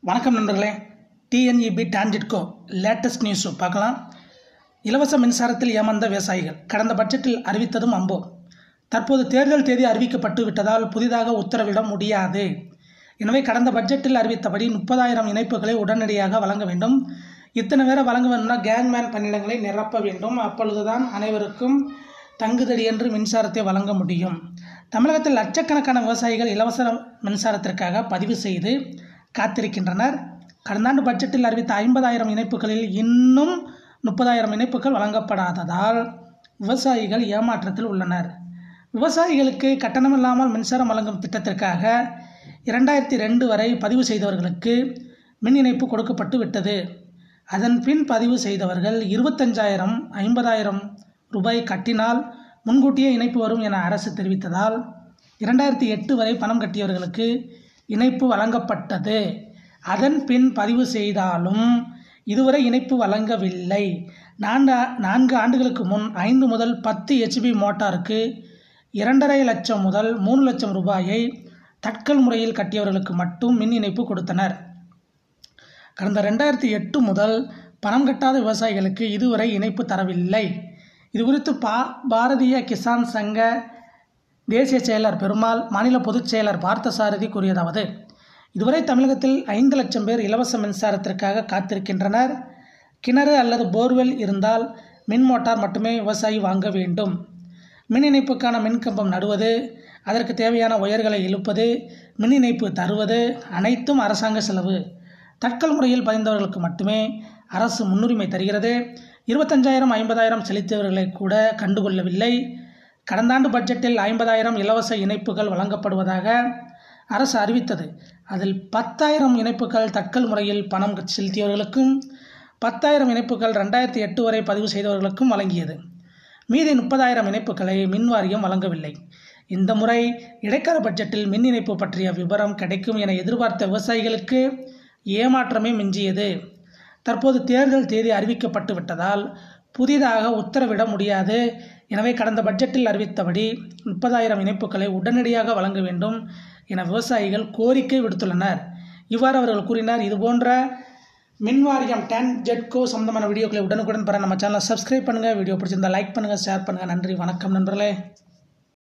வணக்கம் நண்பர்களே TNEB டான்ஜிட்கோ latest news பார்க்கலாம் இலவச மின்சாரத்தில் ஏமாந்த விவசாயிகள் கடந்த பட்ஜெட்டில் அறிவித்ததும் அம்போ தற்போது தேர்தல் தேதி அறிவிக்கப்பட்டு விட்டதால் புதிதாக உத்தரவிட முடியாது எனவே கடந்த பட்ஜெட்டில் அறிவித்தபடி முப்பதாயிரம் இணைப்புகளை உடனடியாக வழங்க வேண்டும் இத்தனை பேரை வழங்க வேண்டும்னா கேங்மேன் பணியிடங்களை நிரப்ப வேண்டும் அப்பொழுதுதான் அனைவருக்கும் தங்குதடி என்று மின்சாரத்தை வழங்க முடியும் தமிழகத்தில் லட்சக்கணக்கான விவசாயிகள் இலவச மின்சாரத்திற்காக பதிவு செய்து காத்திருக்கின்றனர் கடந்த ஆண்டு பட்ஜெட்டில் அறிவித்த ஐம்பதாயிரம் இணைப்புகளில் இன்னும் முப்பதாயிரம் இணைப்புகள் வழங்கப்படாததால் விவசாயிகள் ஏமாற்றத்தில் உள்ளனர் விவசாயிகளுக்கு கட்டணமில்லாமல் மின்சாரம் வழங்கும் திட்டத்திற்காக இரண்டாயிரத்தி ரெண்டு வரை பதிவு செய்தவர்களுக்கு மின் இணைப்பு கொடுக்கப்பட்டு விட்டது அதன் பின் பதிவு செய்தவர்கள் இருபத்தஞ்சாயிரம் ஐம்பதாயிரம் ரூபாய் கட்டினால் முன்கூட்டியே இணைப்பு வரும் என அரசு தெரிவித்ததால் இரண்டாயிரத்தி எட்டு வரை பணம் கட்டியவர்களுக்கு இணைப்பு வழங்கப்பட்டது அதன் பின் பதிவு செய்தாலும் இதுவரை இணைப்பு வழங்கவில்லை நான்கு நான்கு ஆண்டுகளுக்கு முன் ஐந்து முதல் பத்து ஹெச்பி மோட்டாருக்கு இரண்டரை லட்சம் முதல் மூணு லட்சம் ரூபாயை தட்கல் முறையில் கட்டியவர்களுக்கு மட்டும் மின் இணைப்பு கொடுத்தனர் கடந்த ரெண்டாயிரத்தி எட்டு முதல் பணம் கட்டாத விவசாயிகளுக்கு இதுவரை இணைப்பு தரவில்லை இது குறித்து பா பாரதிய கிசான் சங்க தேசிய செயலர் பெருமாள் மாநில பொதுச் செயலர் பார்த்தசாரதி கூறியதாவது இதுவரை தமிழகத்தில் ஐந்து லட்சம் பேர் இலவச மின்சாரத்திற்காக காத்திருக்கின்றனர் கிணறு அல்லது போர்வெல் இருந்தால் மின் மோட்டார் மட்டுமே விவசாயி வாங்க வேண்டும் மின் இணைப்புக்கான மின்கம்பம் நடுவது அதற்கு தேவையான ஒயர்களை இழுப்பது மின் இணைப்பு தருவது அனைத்தும் அரசாங்க செலவு தட்கல் முறையில் பதிந்தவர்களுக்கு மட்டுமே அரசு முன்னுரிமை தருகிறது இருபத்தஞ்சாயிரம் ஐம்பதாயிரம் செலுத்தியவர்களை கூட கண்டுகொள்ளவில்லை கடந்த ஆண்டு பட்ஜெட்டில் ஐம்பதாயிரம் இலவச இணைப்புகள் வழங்கப்படுவதாக அரசு அறிவித்தது அதில் பத்தாயிரம் இணைப்புகள் தட்கல் முறையில் பணம் செலுத்தியவர்களுக்கும் பத்தாயிரம் இணைப்புகள் ரெண்டாயிரத்தி எட்டு வரை பதிவு செய்தவர்களுக்கும் வழங்கியது மீதி முப்பதாயிரம் இணைப்புகளை மின் வாரியம் வழங்கவில்லை இந்த முறை இடைக்கால பட்ஜெட்டில் மின் இணைப்பு பற்றிய விவரம் கிடைக்கும் என எதிர்பார்த்த விவசாயிகளுக்கு ஏமாற்றமே மிஞ்சியது தற்போது தேர்தல் தேதி அறிவிக்கப்பட்டு விட்டதால் புதிதாக உத்தரவிட முடியாது எனவே கடந்த பட்ஜெட்டில் அறிவித்தபடி முப்பதாயிரம் இணைப்புகளை உடனடியாக வழங்க வேண்டும் என விவசாயிகள் கோரிக்கை விடுத்துள்ளனர் இவ்வாறு அவர்கள் கூறினார் இதுபோன்ற மின்வாரியம் டேன் ஜெட்கோ சம்பந்தமான வீடியோக்களை உடனுக்குடன் பெற நம்ம சேனலை சப்ஸ்கிரைப் பண்ணுங்கள் வீடியோ பிடிச்சிருந்தா லைக் பண்ணுங்கள் ஷேர் பண்ணுங்கள் நன்றி வணக்கம் நண்பர்களே